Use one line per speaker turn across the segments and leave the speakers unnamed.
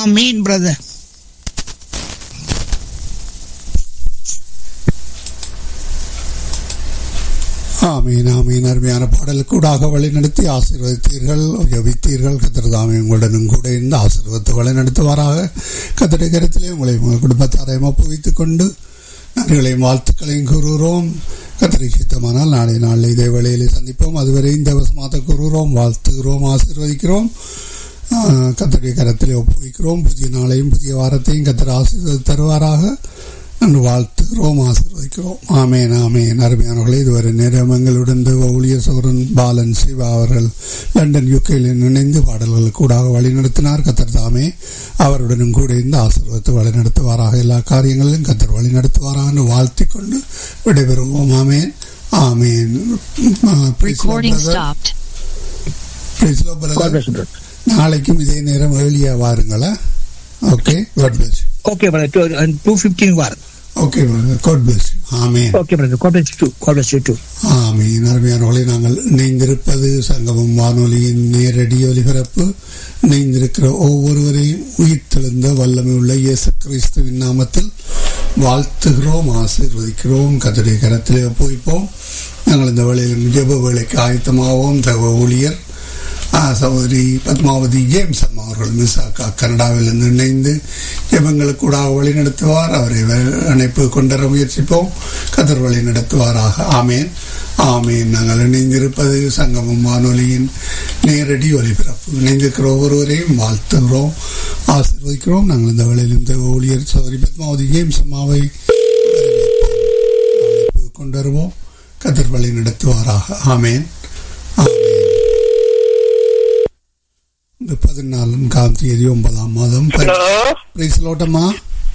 ஆமீன் பிரதர்
ஆமீன் ஆமீன் அருமையான பாடலுக்கூடாக வழிநடத்தி ஆசீர்வதித்தீர்கள் ஜபித்தீர்கள் கத்திரதாமே உங்களுடனும் கூட இருந்து ஆசீர்வத்தை வழிநடத்துவாராக கத்திரை கருத்திலே உங்களை உங்கள் குடும்பத்தாரையும் ஒப்புவித்துக் கொண்டு நன்றிகளையும் வாழ்த்துக்களையும் கூறுகிறோம் கத்திரை சித்தமானால் நாளை நாளில் இதே வேளையிலே சந்திப்போம் அதுவரை இந்த வசமாத்த கூறுகிறோம் வாழ்த்துகிறோம் ஆசீர்வதிக்கிறோம் கத்தருடைய கரத்திலே ஒப்புவிக்கிறோம் புதிய நாளையும் புதிய வாரத்தையும் கத்தர் ஆசீர்வதி தருவாராக என்று வாழ்த்துகிறோம் ஆசீர்வதிக்கிறோம் ஆமேன் ஆமேன் அருமையானவர்களே இதுவரை நேரம் எங்களுடன் தேவ ஊழியர் சௌரன் பாலன் சிவா அவர்கள் லண்டன் யுகேயில் இணைந்து பாடல்கள் கூடாக வழிநடத்தினார் கத்தர் தாமே அவருடனும் கூட இருந்து ஆசீர்வத்து வழிநடத்துவாராக எல்லா காரியங்களிலும் கத்தர் வழிநடத்துவாராக என்று வாழ்த்திக் கொண்டு விடைபெறுவோம் ஆமேன் ஆமேன்
Recording stopped.
நாளைக்கும் இதே நேரம் ஏழியா வாருங்களா okay God bless
okay brother two fifteen வார்
okay God bless amen
okay brother God bless too God bless too
ஆமீன் அருமையானவர்களை நாங்கள் இணைந்திருப்பது சங்கமம் வானொலியின் நேரடி ஒலிபரப்பு இணைந்திருக்கிற ஒவ்வொருவரையும் உயிர்த்தெழுந்த வல்லமை உள்ள இயேசு கிறிஸ்துவின் நாமத்தில் வாழ்த்துகிறோம் ஆசீர்வதிக்கிறோம் கத்தடைய கரத்திலே ஒப்புவிப்போம் நாங்கள் இந்த வேளையில் ஜெப வேலைக்கு ஆயத்தமாவோம் தவ ஊழியர் சகோதரி பத்மாவதி ஜேம்ஸ் அம்மா அவர்கள் மிசாக்கா கனடாவிலிருந்து இணைந்து ஜெபங்களுக்கு கூட வழி நடத்துவார் அவரை அணைப்பு கொண்டர முயற்சிப்போம் கதர் வழி நடத்துவாராக ஆமேன் ஆமேன் நாங்கள் இணைந்திருப்பது சங்கமம் வானொலியின் நேரடி ஒலிபரப்பு இணைந்திருக்கிற ஒவ்வொருவரையும் வாழ்த்துகிறோம் ஆசீர்வதிக்கிறோம் நாங்கள் இந்த வேளையில் இந்த ஊழியர் சகோதரி பத்மாவதி ஜேம்ஸ் அம்மாவை அழைப்பு கொண்டு வருவோம் கதர் வழி நடத்துவாராக ஆமேன் ஆமேன் இந்த பதினான்காம் தேதி ஒன்பதாம் மாதம் பிரைஸ்லோட்டமா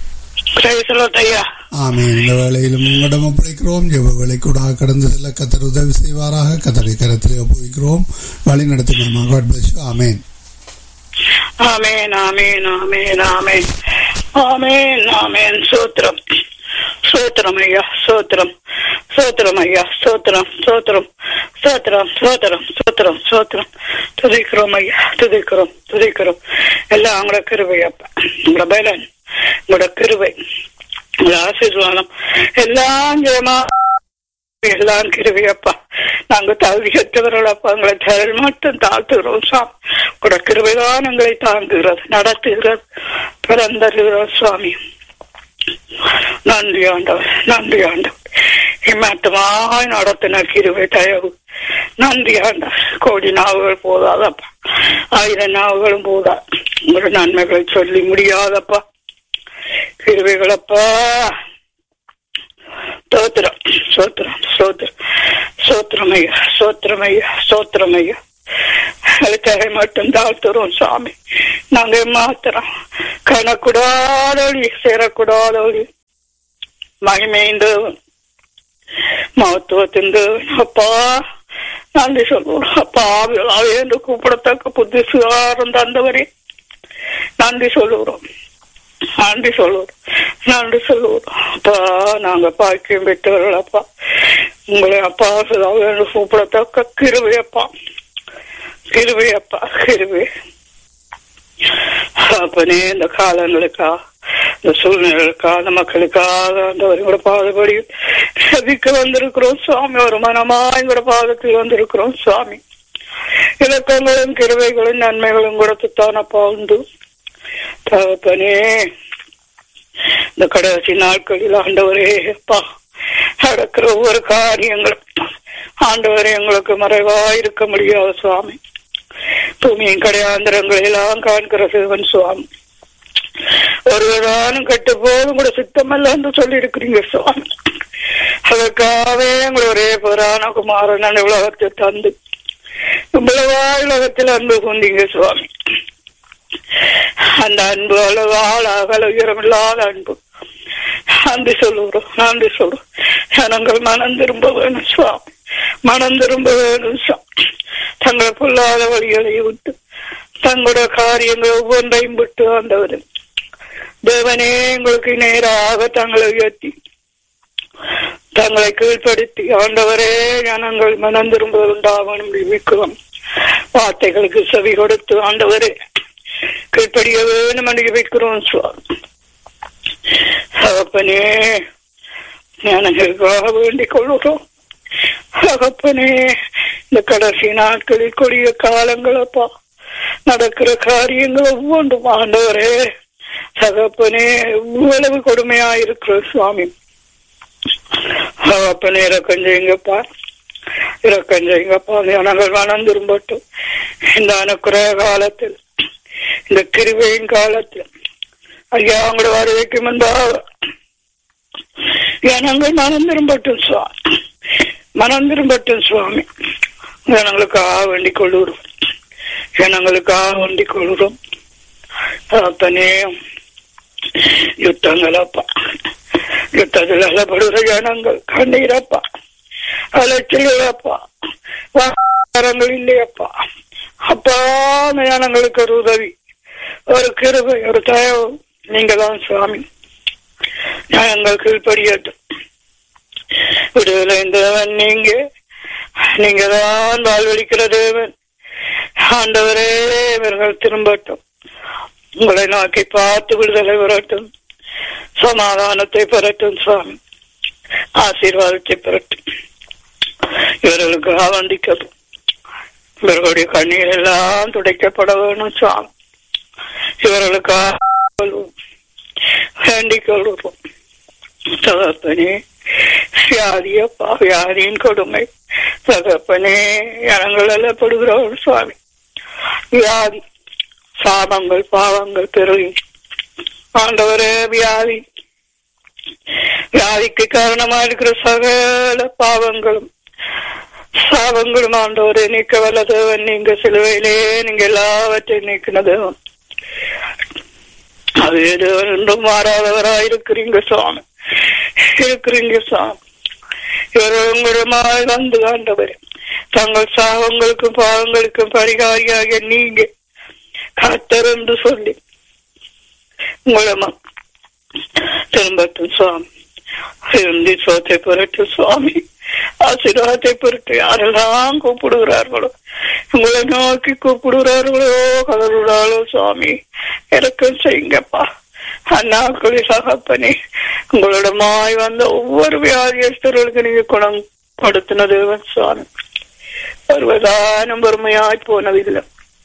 ஆமே இந்த வேளையிலும் உங்களிடம் ஒப்படைக்கிறோம் ஜெப வேலை கூட கடந்து செல்ல கத்தர் உதவி செய்வாராக கத்தரை கரத்திலே ஒப்புவிக்கிறோம் வழி நடத்துகிறோம் காட் பிளஸ் ஆமேன்
ஆமேன் ஆமேன் ஆமேன் ஆமேன் ஆமேன் ஆமேன் சூத்திரம் சோத்திரம் ஐயா சோத்திரம் சோத்திரம் ஐயா சோத்திரம் சோத்திரம் சோத்திரம் சோத்திரம் சோத்திரம் சோத்திரம் துதிக்கிறோம் ஐயா துதிக்கிறோம் துதிக்கிறோம் எல்லாம் உங்களோட கிருபை அப்பா உங்களோட பலன் உங்களோட கிருபை உங்களோட ஆசீர்வாதம் எல்லாம் ஜெயமா எல்லாம் கிருவியப்பா நாங்க தகுதியற்றவர்களப்பா எங்களை தரல் மட்டும் தாழ்த்துகிறோம் சாமி கூட கிருபைதான் எங்களை தாங்குகிறது நடத்துகிறது பிறந்தருகிறோம் சுவாமி நன்றி ஆண்டவர் நன்றி ஆண்டவர் இம்மட்டமாய் நடத்தின கிருவை தயவு நன்றி ஆண்டவர் கோடி நாவுகள் போதாதப்பா ஆயிரம் நாவுகளும் போதா உங்களோட நன்மைகளை சொல்லி முடியாதப்பா கிருவைகளப்பா ஸ்தோத்திரம் சோத்திரம் சோத்திரம் சோத்திரமையா சோத்திரமையா சோத்திரமையா அதுக்காக மட்டும் தாழ்த்துறோம் சாமி நாங்க மாத்திரம் கணக்கூடாதொழி சேரக்கூடாதொழி மகிமைந்தவன் மகத்துவத்தின் அப்பா நன்றி சொல்லுவோம் அப்பா என்று கூப்பிடத்தக்க புத்தி சுகாரம் தந்தவரே நன்றி சொல்லுகிறோம் நன்றி சொல்லுவோம் நன்றி சொல்லுவோம் அப்பா நாங்க பாக்கியம் பெற்றவர்கள் அப்பா உங்களை அப்பா என்று கூப்பிடத்தக்க கிருவையப்பா கிருவையப்பா கிருவை அப்பனே இந்த காலங்களுக்கா இந்த சூழ்நிலைகளுக்கா அந்த மக்களுக்காக அந்த எங்களோட பாதபடி சதிக்க வந்திருக்கிறோம் சுவாமி ஒரு மனமா எங்களோட பாதத்தில் வந்திருக்கிறோம் சுவாமி இலக்கங்களும் கிருவைகளும் நன்மைகளும் கொடுத்துத்தானப்பா உண்டு தகப்பனே இந்த கடைசி நாட்களில் ஆண்டவரே அப்பா நடக்கிற ஒவ்வொரு காரியங்களும் ஆண்டவரே எங்களுக்கு மறைவா இருக்க முடியாது சுவாமி பூமியின் கடையாந்திரங்களை எல்லாம் காண்கிற சிவன் சுவாமி ஒருவரானும் கட்டு போதும் கூட சித்தமல்ல என்று சொல்லி இருக்கிறீங்க சுவாமி அதற்காகவே எங்களை ஒரே புராண குமாரன் அந்த உலகத்தை தந்து இவ்வளவா உலகத்தில் அன்பு கொண்டீங்க சுவாமி அந்த அன்பு அளவால் அகல உயரமில்லாத அன்பு நன்றி சொல்லுகிறோம் நன்றி சொல்றோம் ஜனங்கள் மனம் திரும்ப வேணும் சுவாமி மனம் திரும்ப வேணும் சுவாமி தங்களை பொல்லாத வழிகளை விட்டு தங்களுடைய காரியங்கள் ஒவ்வொன்றையும் விட்டு ஆண்டவர் தேவனே உங்களுக்கு நேராக தங்களை உயர்த்தி தங்களை கீழ்ப்படுத்தி ஆண்டவரே ஜனங்கள் மனம் திரும்ப உண்டாகணும் விற்கிறோம் வார்த்தைகளுக்கு செவி கொடுத்து ஆண்டவரே கீழ்ப்படி கீழ்ப்படிய வேணும் என்று வைக்கிறோம் சுவாமி தகப்பனே ஞானங்களுக்காக வேண்டிக் கொள்கிறோம் தகப்பனே இந்த கடைசி நாட்களில் கொடிய காலங்களப்பா நடக்கிற காரியங்கள் ஒவ்வொன்றும் ஆண்டவரே தகப்பனே இவ்வளவு கொடுமையா இருக்கிற சுவாமி தகப்பனே இறக்கம் செய்யுங்கப்பா இறக்கம் செய்யுங்கப்பா நாங்கள் மனம் திரும்பட்டும் இந்த அனுக்குற காலத்தில் இந்த கிருபையின் காலத்தில் ஐயா அவங்களோட வருகைக்கு முன்பாக ஜனங்கள் மனம் திரும்பட்டும் சுவாமி மனம் திரும்பட்டும் சுவாமி ஜனங்களுக்காக வேண்டிக் கொள்ளுறோம் ஜனங்களுக்காக வேண்டிக் கொள்கிறோம் தகப்பனே யுத்தங்களப்பா யுத்தத்தில் அலப்படுகிற ஜனங்கள் கண்ணீரப்பா அலைச்சல்களப்பா வாரங்கள் இல்லையப்பா அப்பா அந்த ஜனங்களுக்கு ஒரு உதவி ஒரு கிருபை ஒரு தயவு நீங்க தான் சுவாமி எங்கள் கீழ்படியட்டும் விடுதலை தேவன் நீங்க நீங்க தான் வாழ்வழிக்கிற தேவன் ஆண்டவரே இவர்கள் திரும்பட்டும் உங்களை நோக்கி பார்த்து விடுதலை பெறட்டும் சமாதானத்தை பெறட்டும் சுவாமி ஆசீர்வாதத்தை பெறட்டும் இவர்களுக்கு ஆவந்திக்கட்டும் இவர்களுடைய கண்ணீர் எல்லாம் துடைக்கப்பட வேணும் சுவாமி இவர்களுக்காக கொள்வோம் வேண்டிக் கொள்வோம் தகப்பனே வியாதியப்பா வியாதியின் கொடுமை தகப்பனே இனங்கள் எல்லப்படுகிறோம் சுவாமி வியாதி சாபங்கள் பாவங்கள் பெருகி ஆண்டவரே வியாதி வியாதிக்கு காரணமா இருக்கிற சகல பாவங்களும் சாபங்களும் ஆண்டவரே நீக்க வல்ல தேவன் நீங்க சிலுவையிலே நீங்க எல்லாவற்றையும் நீக்கின தேவன் அதே தேவன் என்றும் மாறாதவராய் இருக்கிறீங்க சுவாமி இருக்கிறீங்க சுவாமி இவர்கள் உங்களுமாய் வந்து ஆண்டவர் தங்கள் சாபங்களுக்கும் பாவங்களுக்கும் பரிகாரியாக நீங்க கத்தர் என்று சொல்லி உங்களமா திரும்பட்டும் சுவாமி இருந்து சோத்தை பெறட்டும் சுவாமி ஆசீர்வாதத்தை பொருட்டு யாரெல்லாம் கூப்பிடுகிறார்களோ உங்களை நோக்கி கூப்பிடுகிறார்களோ கதறுகிறாளோ சுவாமி இறக்கம் செய்யுங்கப்பா அண்ணாக்களி சகப்பனே உங்களிடமாய் வந்த ஒவ்வொரு வியாதியஸ்தர்களுக்கு நீங்க குணம் கொடுத்தின தேவன் சுவாமி வருவதானும் பொறுமையாய் போனதில்லை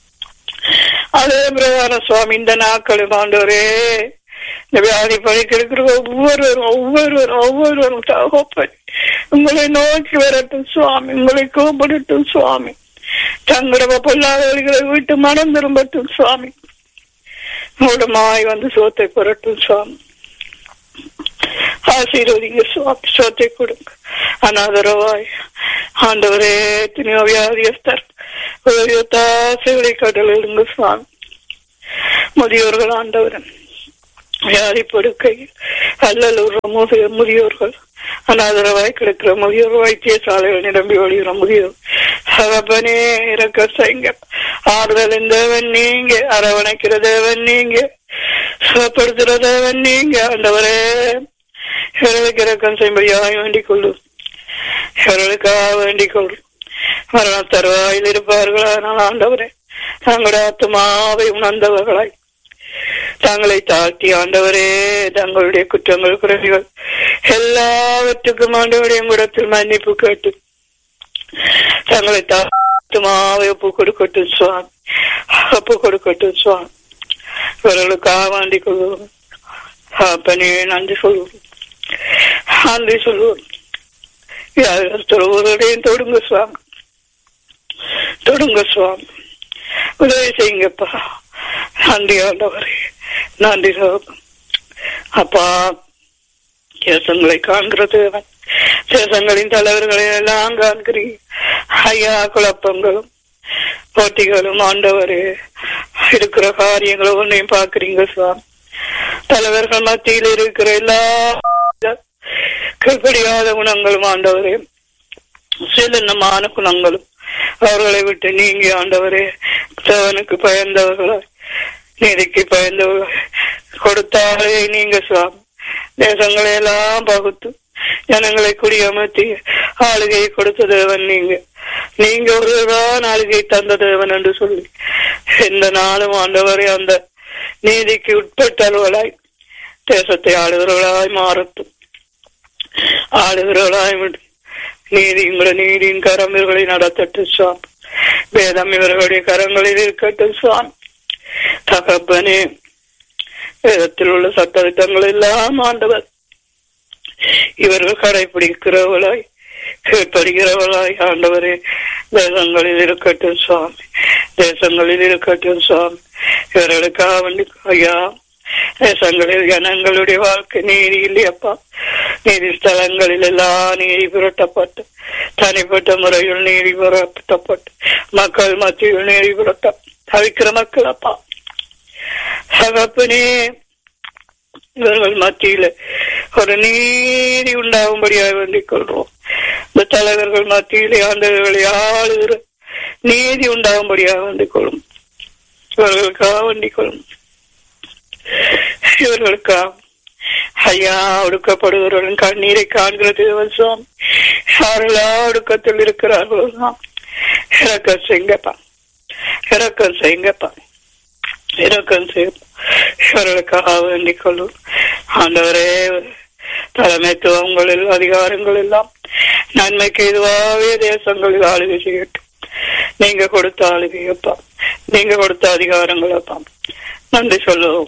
அதே பிரதான சுவாமி இந்த நாட்களும் ஆண்டவரே இந்த வியாதி படிக்கிற ஒவ்வொருவரும் ஒவ்வொருவரும் ஒவ்வொருவரும் தகப்பன் உங்களை நோக்கி வரட்டும் சுவாமி உங்களை கூப்பிடட்டும் சுவாமி தங்களோட பொல்லாதவர்களை விட்டு மனம் திரும்பட்டும் சுவாமி மூலமாய் வந்து சோத்தை புரட்டும் சுவாமி ஆசீர்வதிங்க சுவாமி சோத்தை கொடுங்க அனாதரவாய் ஆண்டவரே எத்தனையோ வியாதியஸ்தர் தாசைகளை கடலிடுங்க சுவாமி முதியோர்கள் ஆண்டவரன் வியாதி படுக்கையில் அல்லலூர் முதியோர்கள் அனாதரவாய் கிடக்கிற முதியோர் வைத்தியசாலைகள் நிரம்பி ஒழிகிற முதியோர் சகப்பனே இறக்க செய்ங்க ஆறுதல் தேவன் நீங்க அரவணைக்கிற தேவன் நீங்க சுகப்படுத்துற தேவன் நீங்க ஆண்டவரே இவர்களுக்கு இறக்கம் செய்யும்படியாக வேண்டிக் கொள்ளும் இவர்களுக்காக வேண்டிக் கொள்ளும் மரண தருவாயில் இருப்பார்கள் ஆனால் ஆண்டவரே தங்களுடைய ஆத்மாவை உணர்ந்தவர்களாய் தங்களை தாழ்த்தி ஆண்டவரே தங்களுடைய குற்றங்கள் குறைகள் எல்லாவற்றுக்கும் ஆண்டவருடைய குடத்தில் மன்னிப்பு கேட்டு தங்களை தாழ்த்துமாவை ஒப்பு கொடுக்கட்டும் சுவாமி ஒப்பு கொடுக்கட்டும் சுவாமி இவர்களுக்காக வேண்டிக் கொள்வோம் அப்பனே நன்றி சொல்வோம் நன்றி சொல்வோம் ஒருவருடையும் தொடுங்க சுவாமி தொடுங்க சுவாமி உதவி செய்யுங்கப்பா நன்றி ஆண்டவரே நன்றி சோகம் அப்பா தேசங்களை காண்கிற தேவன் தேசங்களின் தலைவர்களை எல்லாம் காண்கிறீ ஐயா குழப்பங்களும் போட்டிகளும் ஆண்டவரே இருக்கிற காரியங்களும் ஒன்றையும் பாக்குறீங்க சுவாமி தலைவர்கள் மத்தியில் இருக்கிற எல்லா கீழ்படியாத குணங்களும் ஆண்டவரே சிலனமான குணங்களும் அவர்களை விட்டு நீங்கி ஆண்டவரே தேவனுக்கு பயந்தவர்களாய் நீதிக்கு பயந்தவர்கள் கொடுத்தாலே நீங்க சுவாமி தேசங்களை எல்லாம் பகுத்து ஜனங்களை குடியமர்த்தி ஆளுகையை கொடுத்த தேவன் நீங்க நீங்க ஒருதான் ஆளுகை தந்த தேவன் என்று சொல்லி எந்த நாளும் ஆண்டவரே அந்த நீதிக்கு உட்பட்டவர்களாய் தேசத்தை ஆளுகிறவர்களாய் மாறட்டும் ஆளுகிறவர்களாய் விடு. நீதி உங்களை நீதியின் கரம் இவர்களை நடத்தட்டும் சுவாமி வேதம் இவர்களுடைய கரங்களில் இருக்கட்டும் சுவாமி தகப்பனே வேதத்தில் உள்ள சட்டத்திட்டங்கள் எல்லாம் ஆண்டவர் இவர்கள் கடைபிடிக்கிறவர்களாய் கீழ்ப்படுகிறவர்களாய் ஆண்டவரே தேசங்களில் இருக்கட்டும் சுவாமி தேசங்களில் இருக்கட்டும் சுவாமி இவர்களுக்காக வேண்டி ஐயா தேசங்களில் ஜனங்களுடைய வாழ்க்கை நீதி இல்லையப்பா நீதி ஸ்தலங்களில் எல்லாம் நீதி புரட்டப்பட்டு தனிப்பட்ட முறையில் நீதி புரட்டப்பட்டு மக்கள் மத்தியில் நீதி புரட்ட தவிக்கிற மக்கள் அப்பா சகப்பனே இவர்கள் மத்தியில ஒரு நீதி உண்டாகும்படியாக வேண்டிக் கொள்றோம் இந்த தலைவர்கள் மத்தியிலே ஆண்டவர்களை ஆளுகிற நீதி உண்டாகும்படியாக வேண்டிக் கொள்ளும் இவர்களுக்காக வேண்டிக் கொள்ளும் இவர்களுக்காக ஐயா ஒடுக்கப்படுகிறவர்கள் கண்ணீரை காண்கிற தேவசம் யாரெல்லாம் ஒடுக்கத்தில் இருக்கிறார்களோ தான் இறக்கம் செய்யுங்கப்பா இறக்கம் செய்யுங்கப்பா இறக்கம் செய்யும் இவர்களுக்காக வேண்டிக் கொள்ளும் ஆண்டவரே தலைமைத்துவங்களில் அதிகாரங்கள் எல்லாம் நன்மைக்கு எதுவாகவே தேசங்களில் ஆளுகை செய்யட்டும் நீங்க கொடுத்த ஆளுகையப்பா நீங்க கொடுத்த அதிகாரங்கள் அப்பா நன்றி சொல்லுவோம்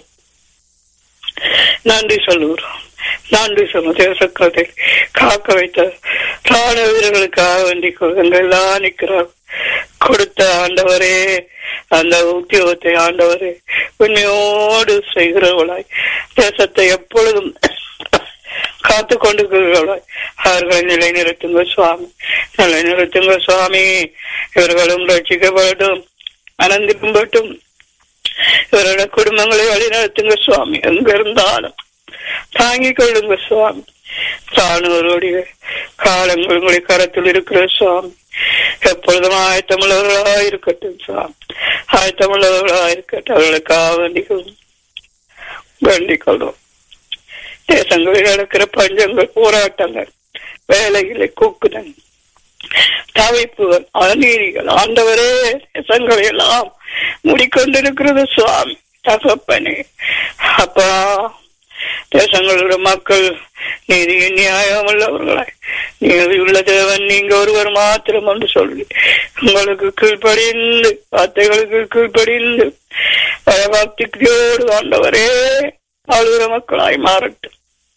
நன்றி சொல்லுகிறோம் நன்றி சொல்லும் தேசக்கதை காக்க வைத்த ராணுவ வீரர்களுக்காக வேண்டிக் கொள்ளுங்கள் எல்லாம் நிற்கிறார் கொடுத்த ஆண்டவரே அந்த உத்தியோகத்தை ஆண்டவரே உண்மையோடு செய்கிறவளாய் தேசத்தை எப்பொழுதும் காத்து கொண்டிருக்கிறவர்களாய் அவர்களை நிலைநிறுத்துங்க சுவாமி நிலைநிறுத்துங்க சுவாமி இவர்களும் ரட்சிக்கப்படட்டும் அனந்திரும்பட்டும் இவரோட குடும்பங்களை வழிநடத்துங்க சுவாமி எங்க இருந்தாலும் தாங்கிக் கொள்ளுங்க சுவாமி ராணுவருடைய காலங்கள் உங்களுடைய கரத்தில் இருக்கிற சுவாமி எப்பொழுதும் ஆயத்தமுள்ளவர்களா இருக்கட்டும் சுவாமி ஆயத்தமுள்ளவர்களா இருக்கட்டும் அவர்களுக்காக வேண்டிக் கொள்ளும் வேண்டிக் கொள்ளும் தேசங்களில் நடக்கிற பஞ்சங்கள் போராட்டங்கள் வேலைகளை கூக்குதல் தவிப்புகள் அநீதிகள் ஆண்டவரே தேசங்களை எல்லாம் மூடிக்கொண்டிருக்கிறது சுவாமி தகப்பனே அப்பா தேசங்களோட மக்கள் நீதி நியாயம் உள்ளவர்களாய் நீதி உள்ள தேவன் நீங்க ஒருவர் மாத்திரம் என்று சொல்லி உங்களுக்கு கீழ்ப்படிந்து வார்த்தைகளுக்கு கீழ்ப்படிந்து பயபக்தியோடு ஆண்டவரே ஆளுகிற மக்களாய் மாறட்டும்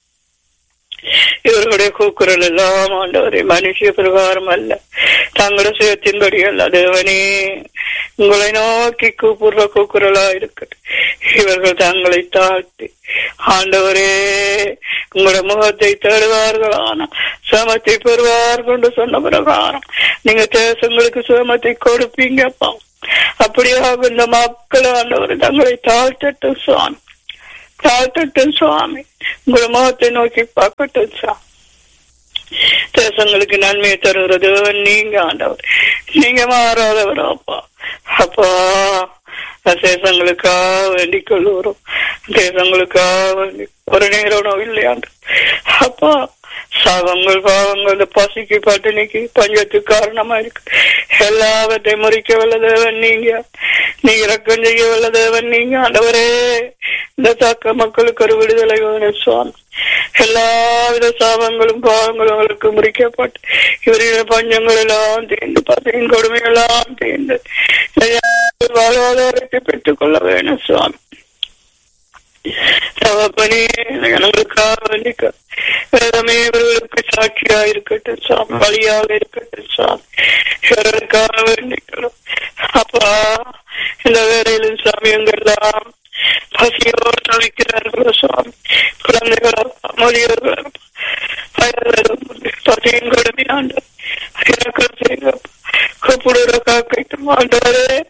இவர்களுடைய கூக்குரல் எல்லாம் ஆண்டவரே மனுஷ பிரகாரம் அல்ல தங்களுடைய சுயத்தின்படி அல்ல தேவனே உங்களை நோக்கி கூப்பிடுற கூக்குரலா இருக்கட்டும் இவர்கள் தங்களை தாழ்த்தி ஆண்டவரே உங்களோட முகத்தை தேடுவார்கள் ஆனா சமத்தை பெறுவார்கள் என்று சொன்ன பிரகாரம் நீங்க தேசங்களுக்கு சுமத்தை கொடுப்பீங்கப்பா அப்படியாக இந்த மக்கள் ஆண்டவர் தங்களை தாழ்த்தட்டும் சுவாமி தாழ்த்தட்டும் சுவாமி உங்கள் முகத்தை நோக்கி பார்க்கட்டும் சுவாமி தேசங்களுக்கு நன்மையை தருகிறது நீங்க ஆண்டவர் நீங்க மாறாதவர் அப்பா அப்பா தேசங்களுக்காக வேண்டிக் கொள்ளுகிறோம் தேசங்களுக்காக வேண்டி ஒரு நேரம் இல்லையாண்டு அப்பா சாபங்கள் பாவங்கள் பசிக்கு பட்டினிக்கு பஞ்சத்துக்கு காரணமா இருக்கு எல்லாவற்றையும் முறிக்க வல்ல தேவன் நீங்க நீ இறக்கம் செய்ய வல்ல தேவன் நீங்க ஆண்டவரே இந்த தாக்க மக்களுக்கு ஒரு விடுதலை வேணும் சுவாமி எல்லாவித சாபங்களும் பாவங்களும் அவர்களுக்கு முறிக்கப்பட்டு இவருடைய பஞ்சங்கள் எல்லாம் தீர்ந்து பசியின் கொடுமை எல்லாம் தீர்ந்து வாழ்வாதாரத்தை பெற்றுக் கொள்ள வேணும் சுவாமி தகப்பனே எங்களுக்காக வேண்டிக்க வேதமே இவர்களுக்கு சாட்சியா இருக்கட்டும் சாமி வழியாக இருக்கட்டும் சாமி இவர்களுக்காக வேண்டிக்கணும் அப்பா இந்த வேலையிலும் சாமி எங்கெல்லாம் பசியோடு தவிக்கிறார்களோ சுவாமி குழந்தைகளோ முதியோர்களோ வயதிலும் பசியும் கொடுமையாண்டு இறக்கம் செய்ய கூப்பிடுற காக்கைட்டும் ஆண்டவரே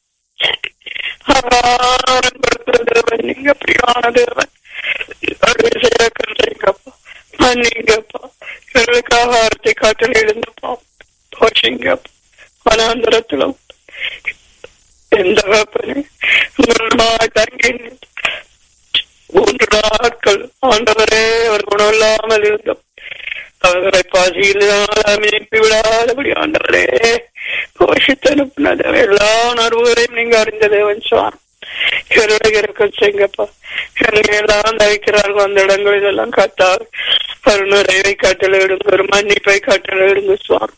ஆகாரம் கொடுக்கிற தேவன் நீங்க பிரியான தேவன் இறக்கம் செய்யுங்கப்பா மன்னிங்கப்பா இவர்களுக்கு ஆகாரத்தை காட்டில் எழுந்தப்பா போச்சுங்கப்பா வனாந்தரத்திலும் எந்த வேப்பனே உங்களுடைய தங்கி மூன்று நாட்கள் ஆண்டவரே அவர் குணமில்லாமல் இருந்தோம் அவர்களை பாசியினால் அமைப்பி விடாதபடி ஆண்டவரே போஷித்து அனுப்பினது எல்லா உணர்வுகளையும் நீங்க அறிந்த தேவன் சுவாமி இவருடைய இருக்க செய்யுங்கப்பா இவர்கள் எல்லாம் தவிக்கிறார்கள் அந்த இடங்களில் எல்லாம் கத்தார் ஒரு நிறைவை கட்டளையிடுங்க ஒரு மன்னிப்பை கட்டளையிடுங்க சுவாமி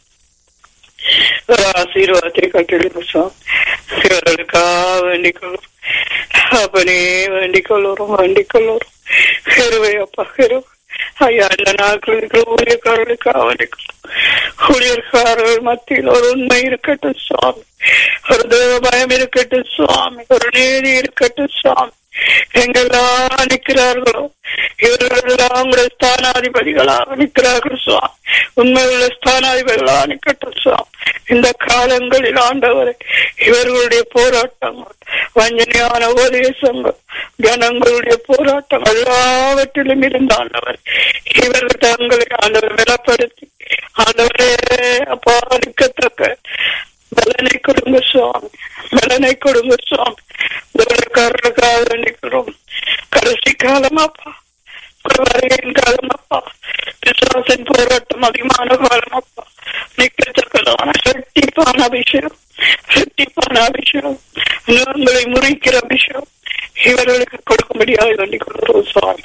ஒரு ஆசீர்வாதத்தை கட்டளையிடுங்க சுவாமி இவர்களுக்காக வேண்டிக் கொள்ளும் அப்பனே வேண்டிக் கொள்ளுறோம் வேண்டிக் கொள்ளுறோம் ஹெருவை அப்பா ஹெருவை ஐயா இந்த நாட்கள் இருக்கிற ஊழியக்காரர்களுக்காக வேண்டிக் கொள்ளும் ஊழியர்காரர்கள் மத்தியில் ஒரு உண்மை இருக்கட்டும் சுவாமி ஒரு தேவ பயம் இருக்கட்டும் சுவாமி ஒரு நீதி இருக்கட்டும் சுவாமி எங்கெல்லாம் நிற்கிறார்களோ இவர்கள் எல்லாம் உங்களுடைய ஸ்தானாதிபதிகளாக நிற்கிறார்கள் சுவாமி உண்மையுள்ள ஸ்தானாதிபதிகளாக நிற்கட்டும் சுவாமி இந்த காலங்களில் ஆண்டவரை இவர்களுடைய போராட்டங்கள் வஞ்சனையான உபதேசங்கள் ஜனங்களுடைய போராட்டம் எல்லாவற்றிலும் இருந்த ஆண்டவர் இவர்கள் தங்களை ஆண்டவர் பலப்படுத்தி ஆண்டவரே அப்பா நிற்கத்தக்க பலனை கொடுங்க சுவாமி பலனை கொடுங்க சுவாமி கருக்காக வேண்டிக்கிறோம் கடைசி காலம் அப்பா வருகையின் காலம் அப்பா விசுவாசின் போராட்டம் அதிகமான காலம் அப்பா நிக்கத்தக்கதான செட்டிப்பான அபிஷேகம் செட்டிப்பான அபிஷேகம் உங்களை முறிக்கிற அபிஷேகம் இவர்களுக்கு கொடுக்கும்படியாக வேண்டிக் கொள்கிறோம் சுவாமி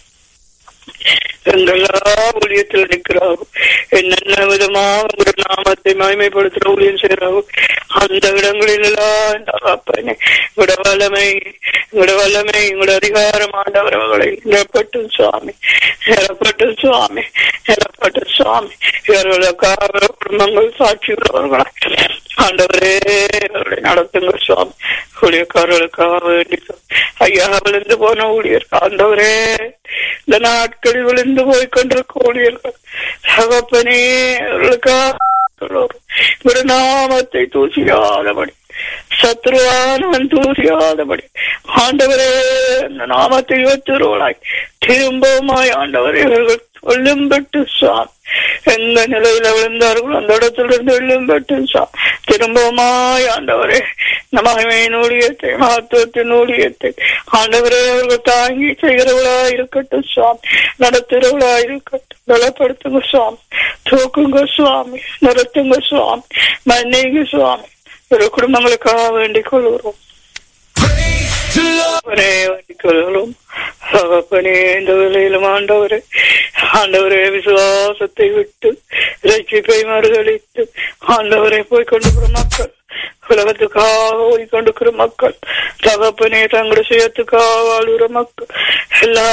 எங்கெல்லாம் ஊழியத்தில் நிற்கிறார்கள் என்னென்ன விதமாக உங்களுடைய நாமத்தை மகிமைப்படுத்துற ஊழியம் செய்கிறார்கள் அந்த இடங்களில் எல்லாம் இந்த அப்பனே உங்களோட வல்லமை உங்களோட வல்லமை உங்களோட அதிகாரம் ஆண்டவர்களை நிரப்பட்டும் சுவாமி நிரப்பட்டும் சுவாமி நிரப்பட்டும் சுவாமி இவர்களுக்காக குடும்பங்கள் சாட்சி உள்ளவர்களாக ஆண்டவரே இவர்களை நடத்துங்க சுவாமி ஊழியக்காரர்களுக்காக வேண்டி ஐயா விழுந்து போன ஊழியர் ஆண்டவரே இந்த நாட்களில் விழுந்து போய் கொண்டிருக்க ஊழியர்கள் தகப்பனே அவர்களுக்காக ஒரு நாமத்தை தூசியாதபடி சத்ருவானவன் தூசியாதபடி ஆண்டவரே அந்த நாமத்தை உயர்த்துருவளாய் திரும்பவுமாய் ஆண்டவரே இவர்கள் கொல்லும்பட்டு சாமி எந்த நிலையில விழுந்தார்களோ அந்த இடத்திலிருந்து விழும்பட்டு சாமி திரும்பவுமாய் ஆண்டவரே மகிமையின் ஊழியத்தை மகத்துவத்தின் ஊழியத்தை ஆண்டவரே அவர்கள் தாங்கி செய்கிறவளா இருக்கட்டும் சுவாமி நடத்துகிறவளா இருக்கட்டும் பலப்படுத்துங்க சுவாமி தூக்குங்க சுவாமி நிறுத்துங்க சுவாமி மன்னிங்க சுவாமி ஒரு குடும்பங்களுக்காக வேண்டிக் கொள்கிறோம் ஒரே வேண்டிக் கொள்கிறோம் தகப்பனே இந்த வேலையிலும் ஆண்டவரே ஆண்டவரே விசுவாசத்தை விட்டு ரட்சிப்பை மறுதளித்து ஆண்டவரை போய் கொண்டிருக்கிற மக்கள் உலகத்துக்காக போய் கொண்டிருக்கிற மக்கள் தகப்பனே தங்களுடைய சுயத்துக்காக வாழ்கிற மக்கள் எல்லா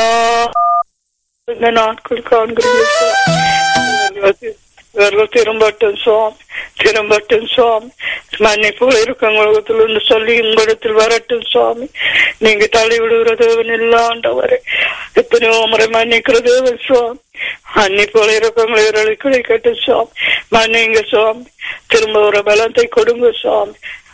இந்த நாட்கள் காண்கிறீர்கள் இவர்கள் திரும்பட்டும் சுவாமி திரும்பட்டும் சுவாமி மன்னிப்போல இருக்க உலகத்திலிருந்து சொல்லி உங்களிடத்தில் வரட்டும் சுவாமி நீங்க தள்ளி விடுகிற தேவன் இல்லாண்டவரை எத்தனையோ முறை மன்னிக்கிற தேவன் சுவாமி மன்னிப்போல இருக்கவங்களை இவர்களை கிடைக்கட்டும் சுவாமி மன்னிங்க சுவாமி திரும்ப ஒரு பலத்தை கொடுங்க சுவாமி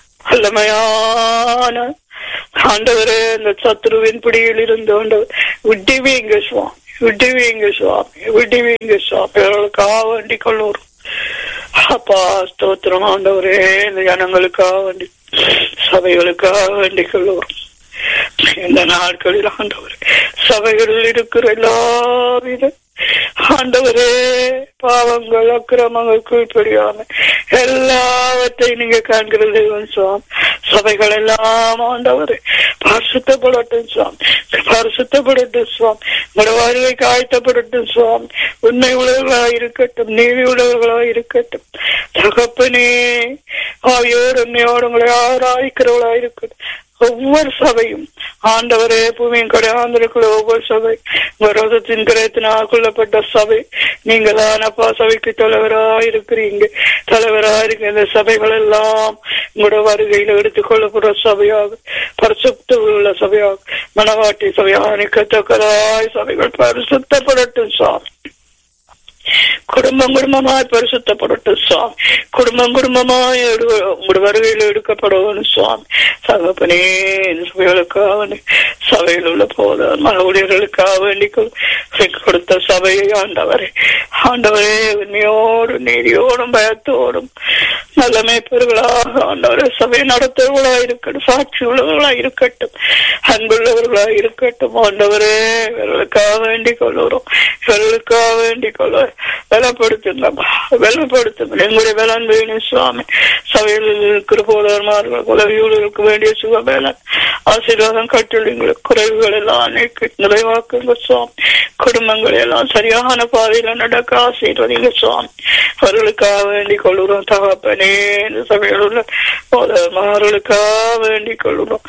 வல்லமையான ஆண்டவரே இந்த சத்ருவின் பிடியில் இருந்து ஆண்டவர் விட்டுவீங்க சுவாமி விடுவீங்க சுவாமி விடுவீங்க சுவாமி அவர்களுக்காக வேண்டிக் கொள்ளுவோம் அப்பா ஸ்தோத்திரம் ஆண்டவரே இந்த ஜனங்களுக்காக வேண்டி சபைகளுக்காக வேண்டிக் கொள்ளுவோம் இந்த நாட்களில் ஆண்டவர் சபைகளில் இருக்கிற எல்லாவித ஆண்டவரே பாவங்கள் அக்கிரமங்கள் கீழ்ப்படியாம எல்லாவற்றையும் நீங்க காண்கிற தெய்வம் சுவாமி சபைகள் எல்லாம் ஆண்டவரே பரிசுத்தப்படட்டும் சுவாமி பரிசுத்தப்படட்டும் சுவாமி உங்களோட வருகை காய்த்தப்படட்டும் சுவாமி உண்மை உள்ளவர்களாக இருக்கட்டும் நீதி உள்ளவர்களாக இருக்கட்டும் தகப்பனே ஆவியோர் உண்மையோடு உங்களை ஆராய்க்கிறவர்களாக இருக்கட்டும் ஒவ்வொரு சபையும் ஆண்டவரே பூமியின் கடையாந்திருக்கிற ஒவ்வொரு சபை விரோதத்தின் கிரகத்தினால் கொள்ளப்பட்ட சபை நீங்க தானப்பா சபைக்கு தலைவராக இருக்கிறீங்க தலைவராக இருக்க இந்த சபைகள் எல்லாம் உங்களோட வருகையில் எடுத்துக் கொள்ளப்படுற சபையாக பரிசுத்த உள்ள சபையாக மனவாட்டி சபையாக நிற்கத்தக்கதாய் சபைகள் பரிசுத்தப்படட்டும் சாமி குடும்பம் குடும்பமாய் பரிசுத்தப்படட்டும் சுவாமி குடும்பம் குடும்பமாய் உங்களோட வருகையில் எடுக்கப்படணும் சுவாமி தகப்பனே இந்த சபைகளுக்காக சபையில் உள்ள போதார் ஊழியர்களுக்காக வேண்டிக் கொள் கொடுத்த சபையை ஆண்டவரே ஆண்டவரே உண்மையோடும் நீதியோடும் பயத்தோடும் நல்ல மேய்ப்பர்களாக ஆண்டவரே சபை நடத்துவர்களா இருக்கட்டும் சாட்சி உள்ளவர்களா இருக்கட்டும் அன்புள்ளவர்களா இருக்கட்டும் ஆண்டவரே இவர்களுக்காக வேண்டிக் கொள்ளுறோம் இவர்களுக்காக வேண்டிக் கொள்ள பலப்படுத்துங்கப்பா பலப்படுத்துங்க எங்களுடைய பலன் வேணும் சுவாமி சபையில் இருக்கிற போதர்மார்கள் உதவியூர்களுக்கு வேண்டிய சுகபேலன் ஆசீர்வாதம் கட்டுள்ளுங்களுக்கு குறைவுகள் எல்லாம் நீக்கி நிறைவாக்குங்க சுவாமி குடும்பங்கள் எல்லாம் சரியான பாதையில நடக்க ஆசீர்வதிங்க சுவாமி அவர்களுக்காக வேண்டிக் கொள்ளுறோம் தகப்பனே இந்த சபையில் உள்ள போதர்மார்களுக்காக வேண்டிக் கொள்ளுறோம்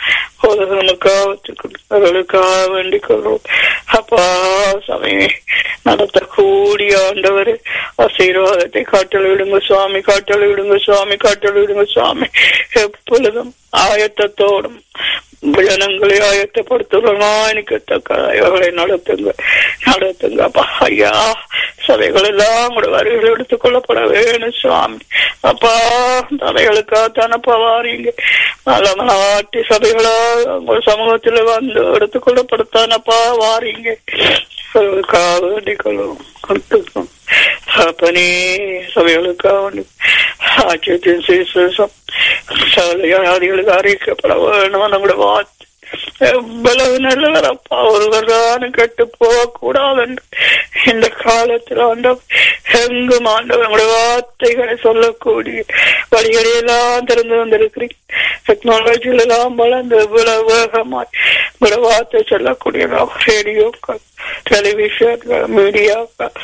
போதர்களுக்காக வேண்டிக் கொள்றோம் அப்பா சமய நடத்தக்கூடிய ஆண்டவர் ஆசீர்வாதத்தை காட்டல் விடுங்க சுவாமி காட்டல் விடுங்க சுவாமி காட்டல் விடுங்க சுவாமி எப்பொழுதும் ஆயத்தத்தோடும் ஜனங்களை ஆயத்தப்படுத்துவதற்காக இவர்களை நடத்துங்க நடத்துங்க அப்பா ஐயா சபைகள் எல்லாம் கூட வருகள் எடுத்துக் கொள்ளப்பட வேணும் சுவாமி அப்பா தலைகளுக்கா தானப்பா வாரீங்க நல்ல நாட்டி சபைகளா உங்க சமூகத்துல வந்து எடுத்துக் கொள்ளப்படுத்தானப்பா வாரீங்க அவர்களுக்காக வேண்டிக் கொள்ளும் கொடுத்துக்கணும் அப்பனே சபைகளுக்காக சாட்சியத்தின் சீசம் சகலையாதிகளுக்கு அறிவிக்கப்பட வேணும் நம்முடைய வார்த்தை எவ்வளவு நல்லவரப்பா ஒருவரான கெட்டு போக கூடாது இந்த காலத்தில் ஆண்டவர் எங்கும் ஆண்டவர் நம்முடைய வார்த்தைகளை சொல்லக்கூடிய வழிகளை எல்லாம் திறந்து வந்திருக்கிறீங்க டெக்னாலஜில எல்லாம் வளர்ந்து இவ்வளவு வேகமாய் உங்களோட வார்த்தை சொல்லக்கூடிய ரேடியோக்கள் டெலிவிஷன்கள் மீடியாக்கள்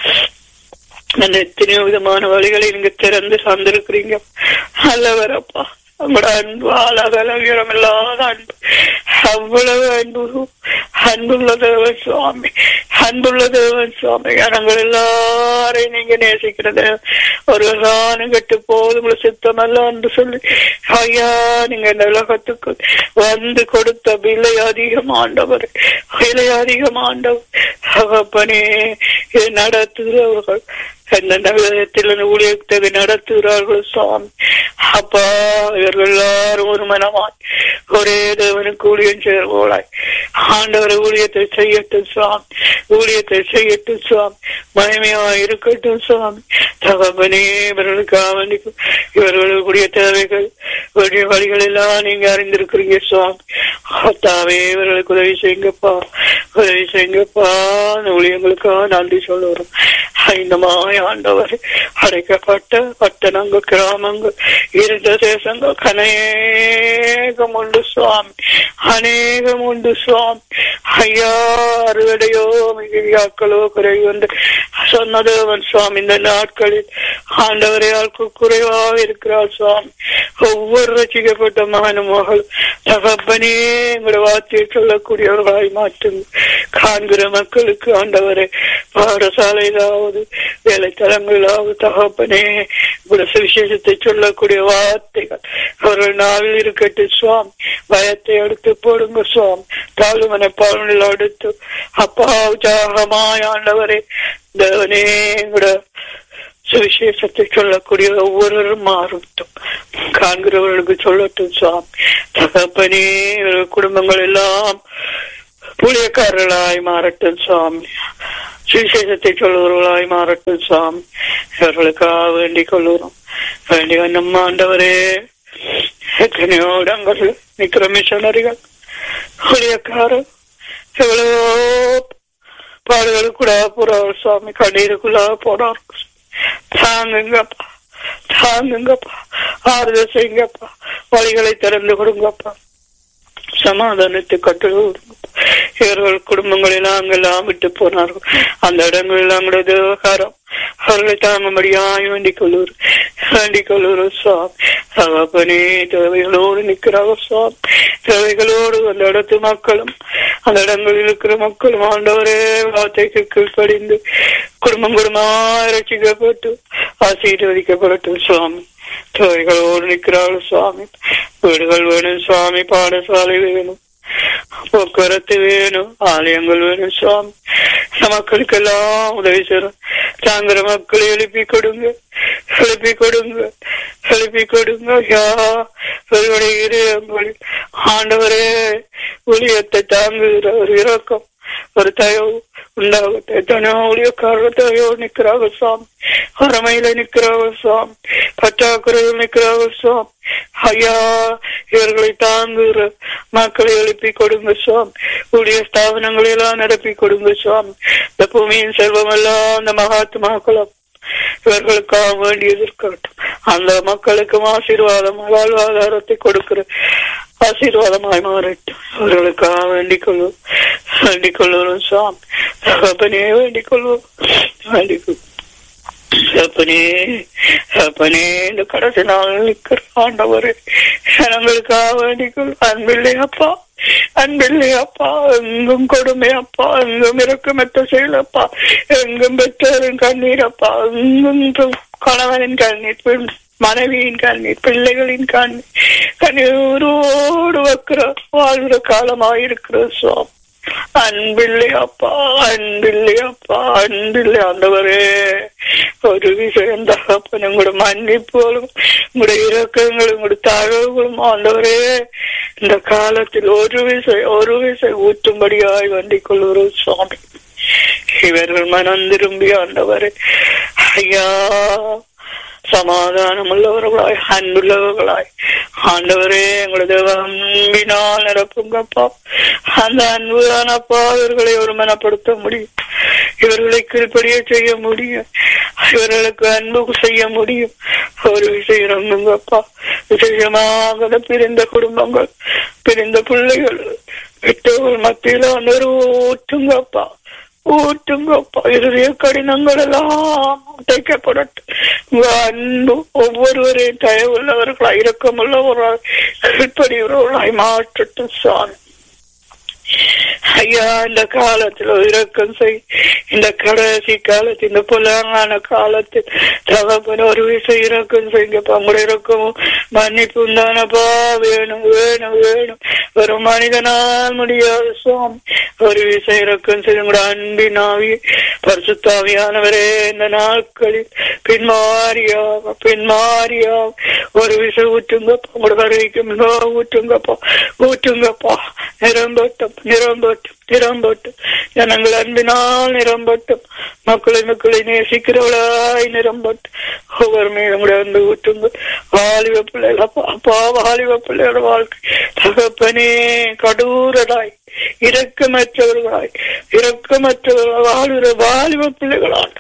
அந்த எத்தனையோ விதமான வழிகளை நீங்க திறந்து சந்திருக்கிறீங்க நல்லவரப்பா உங்களோட அன்பு அழகல உயரம் இல்லாத அன்பு அவ்வளவு அன்பு அன்புள்ள தேவன் சுவாமி அன்புள்ள தேவன் சுவாமி நாங்கள் எல்லாரையும் நீங்க நேசிக்கிறது ஒரு காலம் கெட்டு போது உங்களை சித்தம் அல்ல என்று சொல்லி ஐயா நீங்க இந்த உலகத்துக்கு வந்து கொடுத்த விலை அதிகமாண்டவர் விலை அதிகமாண்டவர் அவப்பனே நடத்துகிறவர்கள் எந்தெந்த விதத்தில் ஊழியத்தை நடத்துகிறார்கள் சுவாமி அப்பா இவர்கள் எல்லாரும் ஒரு மனமாய் ஒரே தேவனுக்கு ஊழியம் சேர்வோளாய் ஆண்டவர் ஊழியத்தை செய்யட்டும் சுவாமி ஊழியத்தை செய்யட்டும் சுவாமி மகிமையா இருக்கட்டும் சுவாமி தகப்பனே இவர்களுக்காக வேண்டிக்கும் இவர்களுடைய தேவைகள் இவருடைய வழிகள் எல்லாம் நீங்க அறிந்திருக்கிறீங்க சுவாமி அத்தாவே இவர்களுக்கு உதவி செய்யுங்கப்பா உதவி செய்யுங்கப்பா அந்த ஊழியங்களுக்காக நன்றி சொல்லுறோம் இந்த மாய ஆண்டவர் அடைக்கப்பட்ட பட்டணங்கள் கிராமங்கள் இருந்த தேசங்கள் அநேகம் உண்டு சுவாமி அநேகம் உண்டு சுவாமி ஐயா அறுவடையோ மிகுதியாக்களோ குறைவு என்று சொன்னதேவன் சுவாமி இந்த நாட்களில் ஆண்டவரை ஆൾക്ക് குறைவாக இருக்கிறார் சுவாமி ஒவ்வொரு ரசிக்கப்பட்ட மகனும் மகள் தகப்பனே எங்களுடைய வார்த்தையை சொல்லக்கூடியவர்களாய் மாற்றும் காண்கிற மக்களுக்கு ஆண்டவரை பாடசாலையிலாவது வேலைத்தலங்களிலாவது தகப்பனே இப்படி சுவிசேஷத்தை சொல்லக்கூடிய வார்த்தைகள் அவர்கள் நாவில் இருக்கட்டும் சுவாமி பயத்தை எடுத்து போடுங்க சுவாமி தாழ்வு மனப்பான்மையில் அடுத்து அப்பா உற்சாகமாய் ஆண்டவரே தேவனே கூட சுவிசேஷத்தை சொல்லக்கூடிய ஒவ்வொருவரும் மாறட்டும் காண்கிறவர்களுக்கு சொல்லட்டும் சுவாமி தகப்பனே இவர்கள் குடும்பங்கள் எல்லாம் புளியக்காரர்களாய் மாறட்டும் சுவாமி சுவிசேஷத்தை சொல்லுவர்களாய் மாறட்டும் சுவாமி இவர்களுக்காக வேண்டிக் கொள்ளுறோம் வேண்டி நம்ம ஆண்டவரே எத்தனையோ இடங்கள் நிக்கிற மிஷனரிகள் ஊழியக்காரர் எவ்வளவோ பாடுகளுக்குள்ள போறார் சுவாமி கண்ணீருக்குள்ள போனார் தாங்குங்கப்பா தாங்குங்கப்பா ஆறுதல் செய்யுங்கப்பா வழிகளை திறந்து கொடுங்கப்பா சமாதானத்தை கட்டு இவர்கள் குடும்பங்கள் எல்லாம் அங்கெல்லாம் விட்டு போனார்கள் அந்த இடங்கள் எல்லாம் கூட விவகாரம் அவர்களை தாங்கும்படியாய் வேண்டிக் கொள்ளூர் வேண்டிக் கொள்ளூர் சுவாமி தகப்பனே தேவைகளோடு நிற்கிறாங்க சுவாமி தேவைகளோடு அந்த இடத்து மக்களும் அந்த இடங்களில் இருக்கிற மக்களும் ஆண்டவரே வார்த்தைக்கு கீழ்ப்படிந்து குடும்பம் குடும்பமாய் ரசிக்கப்பட்டு ஆசீர்வதிக்கப்படட்டும் சுவாமி தேவைகளோடு நிற்கிறார்கள் சுவாமி வீடுகள் வேணும் சுவாமி பாடசாலை வேணும் போக்குவரத்து வேணும் ஆலயங்கள் வேணும் சுவாமி மக்களுக்கெல்லாம் உதவி செய்யணும் தாங்கிற மக்களை எழுப்பி கொடுங்க எழுப்பி கொடுங்க எழுப்பி கொடுங்க ஐயா இவர்களுடைய இதயங்களில் ஆண்டவரே ஊழியத்தை தாங்குகிற ஒரு இரக்கம் ஒரு தயவு உண்டாகட்டும் எத்தனையோ ஊழியக்காரர் தயவு நிற்கிறாங்க சாமி அறமையில நிற்கிறாங்க சாமி பற்றாக்குறையில் நிற்கிறாங்க சாமி ஐயா இவர்களை தாங்குகிற மக்களை எழுப்பி கொடுங்க சுவாமி ஊழிய ஸ்தாபனங்களை எல்லாம் நிரப்பி கொடுங்க சுவாமி இந்த பூமியின் செல்வம் எல்லாம் அந்த மகாத்மாக்களும் இவர்களுக்காக வேண்டியது இருக்கட்டும் அந்த மக்களுக்கும் ஆசீர்வாதம் வாழ்வாதாரத்தை கொடுக்கிற ஆசீர்வாதமாய் மாறட்டும் அவர்களுக்காக வேண்டிக் கொள்வோம் வேண்டிக் கொள்வோம் சுவாமி தகப்பனே வேண்டிக் கொள்வோம் வேண்டிக் கொள்வோம் அப்பனே அப்பனே இந்த கடைசி நாள் நிற்கிற ஆண்டவரே ஜனங்களுக்காக வேண்டிக்கொள் அன்பில்லை அப்பா அன்பில்லை அப்பா எங்கும் கொடுமை அப்பா எங்கும் இறக்கமற்ற செயலப்பா எங்கும் பெற்றோரின் கண்ணீர் அப்பா எங்கும் கணவனின் கண்ணீர் பெண் மனைவியின் கண்ணீர் பிள்ளைகளின் கண்ணீர் கண்ணீரோடு வைக்கிற வாழ்கிற காலமாயிருக்கிற சுவாமி அன்பில்லை அப்பா அன்பில்லை அப்பா அன்பில்லை ஆண்டவரே ஒரு விஷயம் தகப்பன் உங்களோட மன்னிப்புகளும் உங்களுடைய இறக்கங்களும் உங்களுடைய தகவல்களும் ஆண்டவரே இந்த காலத்தில் ஒரு விசை ஒரு விசை ஊற்றும்படியாய் வண்டிக் கொள்கிறோம் சுவாமி இவர்கள் மனம் திரும்பி ஆண்டவரே ஐயா சமாதானம் உள்ளவர்களாய் அன்புள்ளவர்களாய் ஆண்டவரே எங்களது அன்பினால் நிரப்புங்கப்பா அந்த அன்பு தானப்பா இவர்களை ஒரு மனப்படுத்த முடியும் இவர்களை கீழ்படிய செய்ய முடியும் இவர்களுக்கு அன்பு செய்ய முடியும் ஒரு விஷயம் இறங்குங்கப்பா விசேஷமாக பிரிந்த குடும்பங்கள் பிரிந்த பிள்ளைகள் பெற்றோர்கள் மத்தியில வந்து ஊற்றுங்கப்பா ஊற்றுங்கப்பா இறுதிய கடினங்கள் எல்லாம் உடைக்கப்படட்டும் உங்க அன்பு ஒவ்வொருவரையும் தயவுள்ளவர்களாய் இரக்கமுள்ளவர்களாய் கீழ்ப்படியவர்களாய் மாற்றட்டும் சுவாமி ஐயா இந்த காலத்தில் இரக்கம் செய் இந்த கடைசி காலத்தில் இந்த புலங்கான காலத்தில் தகப்பன் ஒரு விஷயம் இறக்கம் செய்யுங்கப்பா உங்களுடைய இறக்கமும் மன்னிப்பும் தானப்பா வேணும் வேணும் வேணும் ஒரு மனிதனால் முடியாது சுவாமி ஒரு விஷயம் இறக்கம் செய்ய உங்களோட அன்பினாவி பரிசுத்தாவியானவரே இந்த நாட்களில் பின்மாரியாக பின்மாரியாக ஒரு விஷயம் ஊற்றுங்கப்பா உங்களோட வருகைக்கு ஊற்றுங்கப்பா ஊற்றுங்கப்பா நிரம்பட்டும் நிரம்பட்டும் நிரம்பட்டும் ஜனங்கள் அன்பினால் நிரம்பட்டும் மக்களை மக்களை நேசிக்கிறவளாய் நிரம்பட்டும் ஒவ்வொரு மீதும் கூட வந்து ஊற்றுங்க வாலிப பிள்ளைகள் அப்பா அப்பா வாலிப பிள்ளைகளோட வாழ்க்கை தகப்பனே கடூரடாய் இரக்கமற்றவர்களாய் இரக்கமற்றவர்கள் வாழ்கிற வாலிப பிள்ளைகளாண்ட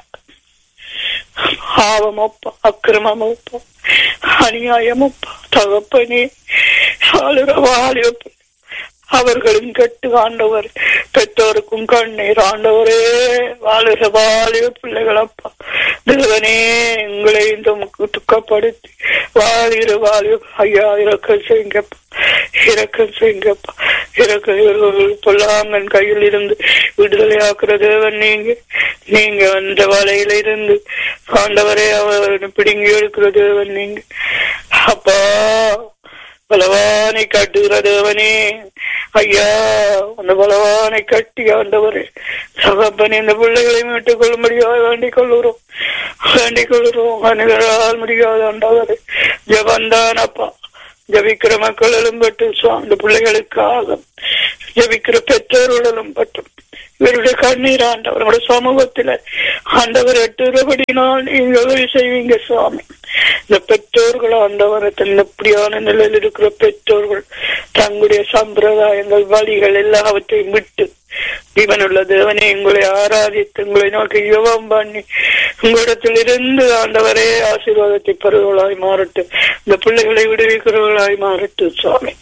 பாவமப்பா அக்கிரமமப்பா அநியாயமப்பா தகப்பனே வாழுற வாலிப பிள்ளை அவர்களும் கெட்டு ஆண்டவர் பெற்றோருக்கும் கண்ணீர் ஆண்டவரே வாழுக வாழிய பிள்ளைகளப்பா தேவனே எங்களை இந்த துக்கப்படுத்தி வாழிற வாழிய ஐயா இறக்கம் செய்யுங்கப்பா இறக்கம் செய்யுங்கப்பா இறக்க இவர்கள் பொல்லாங்கன் கையில் இருந்து விடுதலை ஆக்குற தேவன் நீங்க நீங்க அந்த வலையில இருந்து ஆண்டவரே அவர் பிடுங்கி எடுக்கிற தேவன் நீங்க அப்பா பலவானை கட்டுகிற தேவனே ஐயா அந்த பலவானை கட்டி ஆண்டவரே சகப்பனே இந்த பிள்ளைகளை மீட்டுக் கொள்ளும்படியாக வேண்டிக் கொள்ளுறோம் வேண்டிக் கொள்ளுறோம் அணுகரால் முடியாத ஆண்டவரே ஜபந்தான் அப்பா ஜபிக்கிற மக்கள் எழும்பட்டு அந்த பிள்ளைகளுக்காக ஜபிக்கிற பெற்றோர்களும் பட்டும் இவருடைய கண்ணீர் ஆண்டவர் நம்முடைய சமூகத்துல ஆண்டவர் எட்டுறபடினால் நீங்க உதவி செய்வீங்க சுவாமி இந்த பெற்றோர்கள் ஆண்டவர் எப்படியான நிலையில் இருக்கிற பெற்றோர்கள் தங்களுடைய சம்பிரதாயங்கள் வழிகள் எல்லாவற்றையும் விட்டு ஜீவனுள்ள தேவனே உங்களை ஆராதித்து உங்களை நோக்கி யுவம் பண்ணி உங்களிடத்தில் இருந்து ஆண்டவரே ஆசீர்வாதத்தை பெறுவர்களாய் மாறட்டும் இந்த பிள்ளைகளை விடுவிக்கிறவர்களாய் மாறட்டும் சுவாமி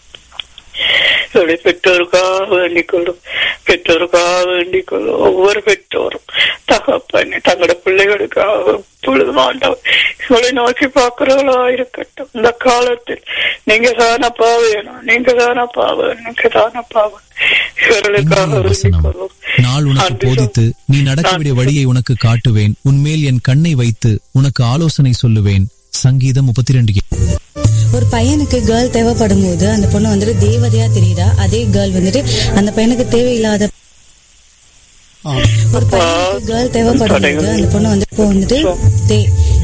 பெற்றோருக்காக வேண்டிக் கொள்ளும் பெற்றோருக்காக வேண்டிக் கொள்ளும் ஒவ்வொரு பெற்றோரும் தகப்பண்ணி தங்களோட பிள்ளைகளுக்காக எப்பொழுதும் ஆண்டவர் இவளை நோக்கி பார்க்கிறவளா இருக்கட்டும் இந்த காலத்தில் நீங்க தானப்பா வேணும் நீங்க தானப்பா வேணும் நீங்க தானப்பா இவர்களுக்காக வேண்டிக் கொள்ளும்
நாள் உனக்கு போதித்து நீ நடக்க வேண்டிய வழியை உனக்கு காட்டுவேன் உன்மேல் என் கண்ணை வைத்து உனக்கு ஆலோசனை சொல்லுவேன் சங்கீதம் முப்பத்தி ரெண்டு
ஒரு பையனுக்கு கேர்ள் தேவைப்படும் போது அந்த பொண்ணு வந்துட்டு தேவதையா தெரியுதா அதே கேர்ள் வந்துட்டு அந்த பையனுக்கு தேவையில்லாத ஒரு பையனுக்கு கேர்ள் தேவைப்படும் போது அந்த பொண்ணு வந்து இப்போ வந்துட்டு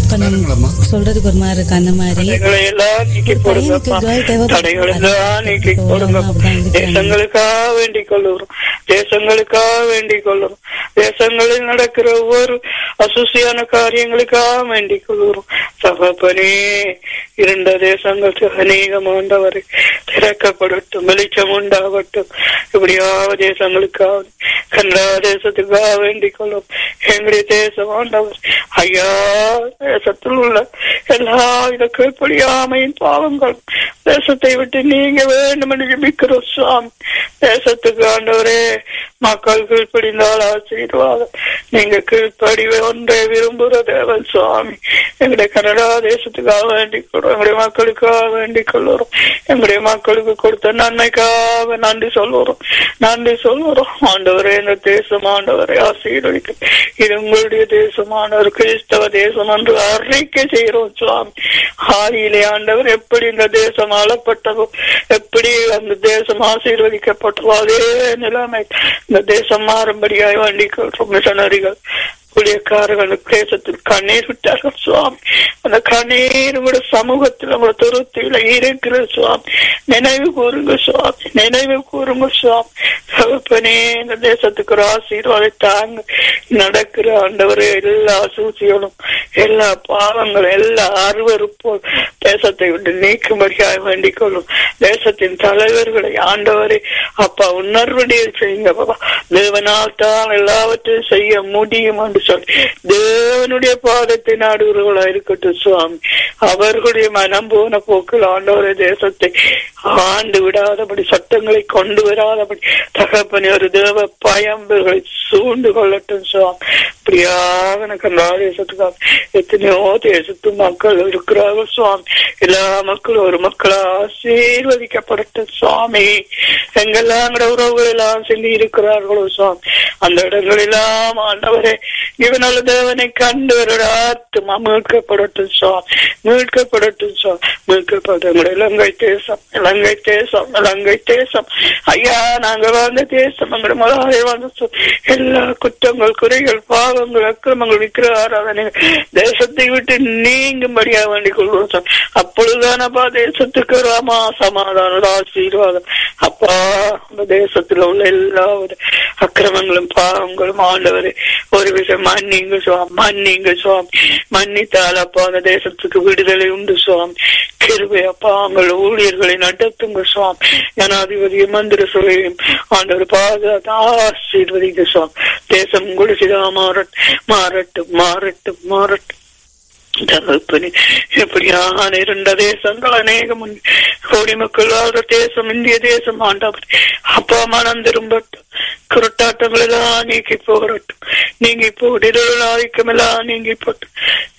கொஞ்சம்
பாருங்களம்மா.
சொல்றதுக்கு ஒரு மாதிரி இருக்கு அந்த மாதிரி
தடைகளை எல்லாம் நீக்கி
பையனுக்கு
போடுங்கப்பா
girl தேவைப்படுது.
தடைகளை எல்லாம் நீக்கி
அதுக்கு
போடுங்க
அப்படிதான் இருக்கிறாங்க.
தேசங்களுக்காக வேண்டிக் கொள்ளுறோம் தேசங்களுக்காக வேண்டிக் கொள்ளுறோம் தேசங்களில் நடக்கிற ஒவ்வொரு அசுசியான காரியங்களுக்காக வேண்டிக் கொள்ளுறோம் தகப்பனே இருண்ட தேசங்கள் அநேகம் ஆண்டவரை திறக்கப்படட்டும் வெளிச்சம் உண்டாகட்டும் இப்படியாக தேசங்களுக்காக கனடா தேசத்துக்காக வேண்டிக் கொள்ளும் எங்களுடைய தேசம் ஆண்டவர் ஐயா தேசத்தில் உள்ள எல்லா வித கீழ்ப்படியாமையின் பாவங்கள் தேசத்தை விட்டு நீங்க வேண்டும் என்று ஜெபிக்கிறோம் சுவாமி தேசத்துக்கு ஆண்டவரே மக்கள் கீழ்ப்படிந்தால் ஆசீர்வாதம் நீங்க கீழ்ப்படி ஒன்றை விரும்புகிற தேவன் சுவாமி எங்களுடைய கனடா தேசத்துக்காக வேண்டிக் கொள்றோம் எங்களுடைய மக்களுக்காக வேண்டிக் கொள்ளுறோம் எங்களுடைய மக்களுக்கு கொடுத்த நன்மைக்காக நன்றி சொல்லுறோம் நன்றி சொல்லுறோம் ஆண்டவரே இந்த தேசம் ஆண்டவரை ஆசீர்வதிக்கும் இது உங்களுடைய தேசமானவர் கிறிஸ்தவ தேசம் என்று அறிக்கை செய்கிறோம் சுவாமி ஆதியிலே ஆண்டவர் எப்படி இந்த தேசம் ஆளப்பட்டதோ எப்படி அந்த தேசம் ஆசீர்வதிக்கப்பட்டதோ அதே நிலைமை இந்த தேசம் மாறும்படியாய் வேண்டிக் கொள்றோம் மிஷனரிகள் ஊழியக்காரர்கள் தேசத்தில் கண்ணீர் விட்டார்கள் சுவாமி அந்த கண்ணீர் உங்களோட சமூகத்தில் உங்களோட துருத்தியில இருக்கிற சுவாமி நினைவு கூறுங்க சுவாமி நினைவு கூறுங்க சுவாமி தகப்பனே இந்த தேசத்துக்கு ஒரு ஆசீர்வாதை தாங்க நடக்கிற ஆண்டவரே எல்லா சூழ்ச்சிகளும் எல்லா பாவங்களும் எல்லா அருவறுப்போம் தேசத்தை விட்டு நீக்கும்படியாக வேண்டிக் கொள்ளும் தேசத்தின் தலைவர்களை ஆண்டவரே அப்பா உணர்வுடைய செய்யுங்க பாபா தேவனால் தான் எல்லாவற்றையும் செய்ய முடியும் என்று சொல்லி தேவனுடைய பாதத்தை நாடுகிறவர்களா இருக்கட்டும் சுவாமி அவர்களுடைய மனம் போன போக்கில் ஆண்டவரை தேசத்தை ஆண்டு விடாதபடி சட்டங்களை கொண்டு வராதபடி தகப்பனே ஒரு தேவ பயம்புகளை சூண்டு கொள்ளட்டும் சுவாமி இப்படியாக எனக்கு எல்லா தேசத்துக்காக எத்தனையோ தேசத்து மக்கள் இருக்கிறார்கள் சுவாமி எல்லா மக்களும் ஒரு மக்களா ஆசீர்வதிக்கப்படட்டும் சுவாமி எங்கெல்லாம் எங்கட உறவுகள் எல்லாம் சொல்லி இருக்கிறார்களோ சுவாமி அந்த இடங்களெல்லாம் ஆண்டவரே இவனால தேவனை கண்டு ஒரு ஆத்துமா மீட்கப்படட்டும் சுவாமி மீட்கப்படட்டும் சுவாமி மீட்கப்படும் எங்களுடைய இலங்கை தேசம் இலங்கை தேசம் இலங்கை தேசம் ஐயா நாங்க வாழ்ந்த தேசம் எங்களுடைய முதலாளி வாழ்ந்த சு- எல்லா குற்றங்கள் குறைகள் பாவங்கள் அக்கிரமங்கள் விக்கிர ஆராதனைகள் தேசத்தை விட்டு நீங்கும்படியா வேண்டிக் கொள்வோம் சார் அப்பொழுதுதானப்பா தேசத்துக்கு ராமா சமாதானம் ஆசீர்வாதம் அப்பா அந்த தேசத்துல உள்ள எல்லா வித அக்கிரமங்களும் பாவங்களும் ஆண்டவரே ஒரு விஷயம் மன்னிங்க சுவாமி மன்னிங்க சுவாமி மன்னித்தால் அப்பா அந்த தேசத்துக்கு விடுதலை உண்டு சுவாமி கிருபை அப்பா உங்கள் ஊழியர்களை நடத்துங்க சுவாமி ஜனாதிபதியும் மந்திர சபையும் ஆண்டவர் பாதுகாத்து ஆசீர்வதிங்க சுவாமி தேசம் குடிசிதா மாறட்டும் மாறட்டும் மாறட்டும் மாறட்டும் தகப்பனே எப்படியான இருண்ட தேசங்கள் அநேகம் உண்டு. கோடி மக்கள் வாழ்ற தேசம் இந்திய தேசம் ஆண்டவர் அப்பா மனம் திரும்பட்டும் குருட்டாட்டங்கள் எல்லாம் நீக்கி போகட்டும் நீங்கி போட்டு ஆதிக்கம் எல்லாம் நீங்கி போட்டு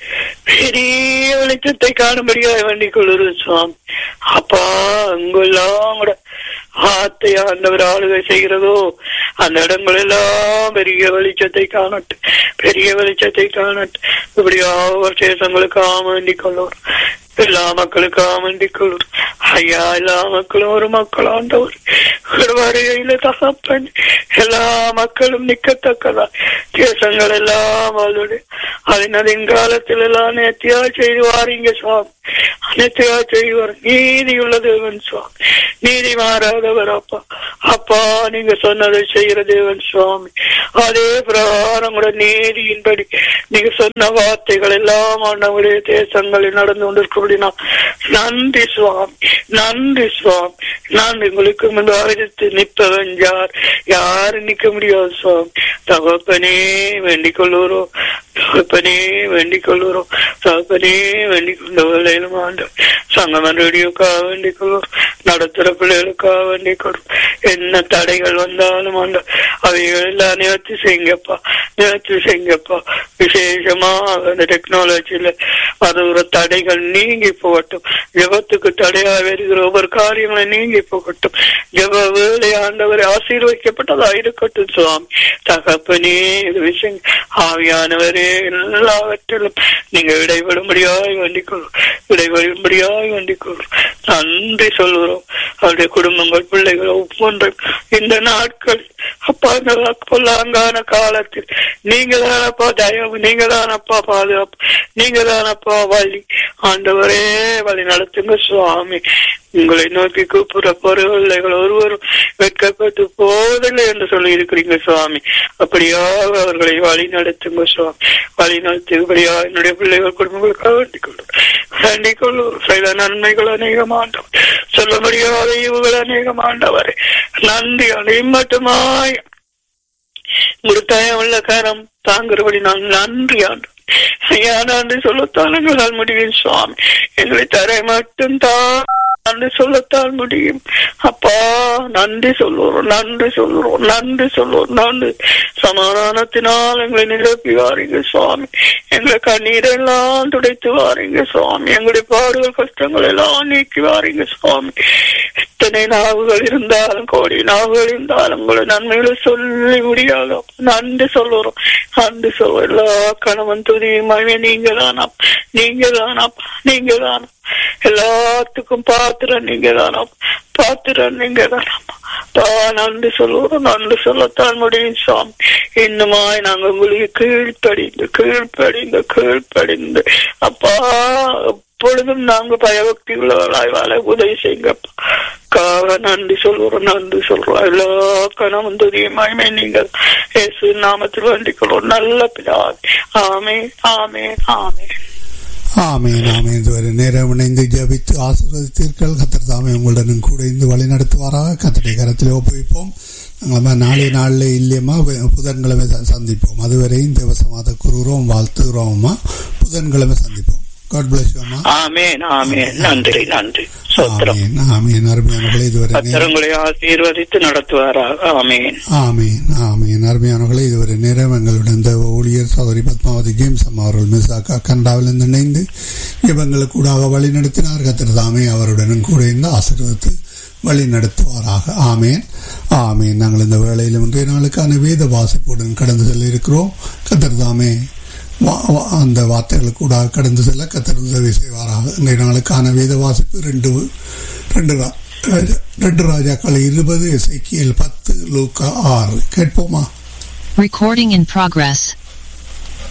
பெரிய வெளிச்சத்தை காணும்படியாக வேண்டிக் கொள்ளுறது சுவாமி அப்பா அங்கெல்லாம் கூட ஆத்தை ஆண்டவர் ஆளுகை செய்கிறதோ அந்த இடங்கள் எல்லாம் பெரிய வெளிச்சத்தை காணட்டும் பெரிய வெளிச்சத்தை காணட்டும் இப்படியா ஒரு தேசங்களுக்காக வேண்டிக் கொள்ளுவோம் எல்லா மக்களுக்காக வேண்டிக் கொள்ளுவோம் ஐயா எல்லா மக்களும் ஒரு மக்கள் ஆண்டவர் ஒரு வருகையில தகப்பன் எல்லா மக்களும் நிக்கத்தக்கதா தேசங்கள் எல்லாம் அவளுடைய அதன் அதன் காலத்தில் எல்லாம் நேர்த்தியா செய்து வாரீங்க சுவாமி நேர்த்தியா செய்வார் நீதி உள்ள தேவன் சுவாமி நீதி மாறாதவர் அப்பா அப்பா நீங்க சொன்னதை செய்கிற தேவன் சுவாமி அதே பிரகாரம் கூட நீதியின்படி நீங்க சொன்ன வார்த்தைகள் எல்லாம் நம்முடைய தேசங்களில் நடந்து கொண்டிருக்கபடினா நன்றி சுவாமி நன்றி சுவாமி நான் உங்களுக்கு முன்பாக எதிர்த்து நிற்பவன் யார் யாரும் நிக்க முடியாது சுவாமி தகப்பனே வேண்டிக் கொள்ளுறோம் தகப்பனே வேண்டிக் கொள்ளுறோம் தகப்பனே வேண்டிக் கொண்ட வேலையிலும் ஆண்டோம் சங்கமன் ரேடியோக்காக வேண்டிக் கொள்ளுறோம் நடத்துற பிள்ளைகளுக்காக வேண்டிக் கொள்ளும் என்ன தடைகள் வந்தாலும் ஆண்டோம் அவைகள் எல்லாம் நிவர்த்தி செய்யுங்கப்பா நிவர்த்தி செய்யுங்கப்பா விசேஷமாக அந்த டெக்னாலஜியில அது ஒரு தடைகள் நீங்கி போகட்டும் ஜபத்துக்கு தடையா வருகிற ஒவ்வொரு காரியங்களை நீங்கி போகட்டும் ஜப வேலை ஆண்டவரை ஆசீர்வதிக்கப்பட்டதா இருக்கட்டும் சுவாமி தகப்பனே இது விஷயம் ஆவியானவரே எல்லாவற்றிலும் நீங்க இடைபடும்படியாய் வேண்டிக் கொள்ளும் இடைபடும்படியாய் வேண்டிக் கொள்ளும் நன்றி சொல்கிறோம் அவருடைய குடும்பங்கள் பிள்ளைகள் ஒவ்வொன்றும் இந்த நாட்கள் அப்பா இந்த பொல்லாங்கான காலத்தில் நீங்க தானப்பா தயவு நீங்க தானப்பா பாதுகாப்பு நீங்க தானப்பா வழி ஆண்டவரே வழி நடத்துங்க சுவாமி உங்களை நோக்கி கூப்பிட பொருள்கள் ஒருவரும் வெட்கப்பட்டு போவதில்லை என்று சொல்லி இருக்கிறீங்க சுவாமி அப்படியாக அவர்களை வழி நடத்துங்க சுவாமி வழி நடத்துபடியா என்னுடைய பிள்ளைகள் குடும்பங்களுக்காக வேண்டிக் கொள்ளும் வேண்டிக் கொள்ளும் சில நன்மைகள் அநேகமாண்டவர் சொல்ல முடியாத ஈவுகள் அநேகமாண்டவர் நன்றி அனையும் மட்டுமாய் முழுத்தாய உள்ள கரம் தாங்குறபடி நான் நன்றி ஆண்டு ஐயா நன்றி சொல்லத்தான் எங்களால் முடியும் சுவாமி எங்களை தரை மட்டும் தான் நன்றி சொல்லத்தான் முடியும் அப்பா நன்றி சொல்லுவோம் நன்றி சொல்லுவோம் நன்றி சொல்லுவோம் நன்றி சமாதானத்தினால் எங்களை நிரப்பி வாரீங்க சுவாமி எங்களை கண்ணீரெல்லாம் துடைத்து வாரீங்க சுவாமி எங்களுடைய பாடுகள் கஷ்டங்கள் எல்லாம் நீக்கி வாரீங்க சுவாமி எத்தனை நாவுகள் இருந்தாலும் கோடி நாவுகள் இருந்தாலும் உங்களை நன்மைகளை சொல்லி முடியாது நன்றி சொல்லுறோம் நன்றி சொல்லுவோம் எல்லா கணவன் துதியுமாவே நீங்க தானா நீங்க தானா நீங்க தானா எல்லாத்துக்கும் பாத்திரம் நீங்க தானா பாத்திரம் நீங்க தானா நன்றி சொல்லுவோம் நன்றி சொல்லத்தான் முடியும் சாமி இன்னுமாய் நாங்க உங்களுக்கு கீழ்ப்படிந்து கீழ்ப்படிந்து கீழ்ப்படிந்து அப்பா எப்பொழுதும் நாங்க பயபக்தி உள்ளவர்களாய் வாழ உதவி செய்யுங்கப்பா காக நன்றி சொல்லுறோம் நன்றி சொல்றோம் எல்லா கணவன் துரியமாயுமே நீங்கள் இயேசு நாமத்தில் வேண்டிக் கொள்வோம் நல்ல பிதாவே ஆமே ஆமே ஆமே
ஆமீன் ஆமீன் இதுவரை நேரம் இணைந்து ஜபித்து ஆசீர்வதித்தீர்கள் கத்தர் தாமே உங்களுடன் கூட இருந்து வழி நடத்துவாராக கத்தரை கரத்தில் ஒப்புவிப்போம் நாங்கள் நாளை நாளில் இல்லையம்மா புதன்கிழமை சந்திப்போம் அதுவரை இந்த வசமாக கூறுகிறோம் வாழ்த்துகிறோம்மா புதன்கிழமை சந்திப்போம் காட் பிளஸ் அம்மா
ஆமேன் ஆமேன் நன்றி நன்றி சோத்திரம்
ஆமீன் ஆமீன் அருமையானவர்களே இதுவரை நேரம்
கத்தரங்களை ஆசீர்வதித்து நடத்துவாராக ஆமேன்
ஆமீன் ஆமீன் அருமையானவர்களே இதுவரை நேரம் எங்களுடன் இந்த ஊழியர் சௌரி பத்மாவதி ஜேம்ஸ் அம்மா அவர்கள் மிசாக்கா கனடாவிலிருந்து இணைந்து இவங்களுக்கு கூடாக வழி நடத்தினார் கத்திர தாமே அவருடனும் கூட இருந்து ஆசீர்வதித்து வழி நடத்துவாராக ஆமேன் ஆமேன் நாங்கள் இந்த வேளையிலும் இன்றைய நாளுக்கான வேத வாசிப்புடன் கடந்து செல்ல இருக்கிறோம் கத்திர தாமே அந்த வார்த்தைகளுக்கு கூட கடந்து செல்ல கத்தர் உதவி செய்வாராக இன்றைய நாளுக்கான வேத வாசிப்பு ரெண்டு ரெண்டு ரெண்டு ராஜாக்கள் இருபது இசைக்கியல் பத்து லூக்கா ஆறு கேட்போமா
Recording in progress.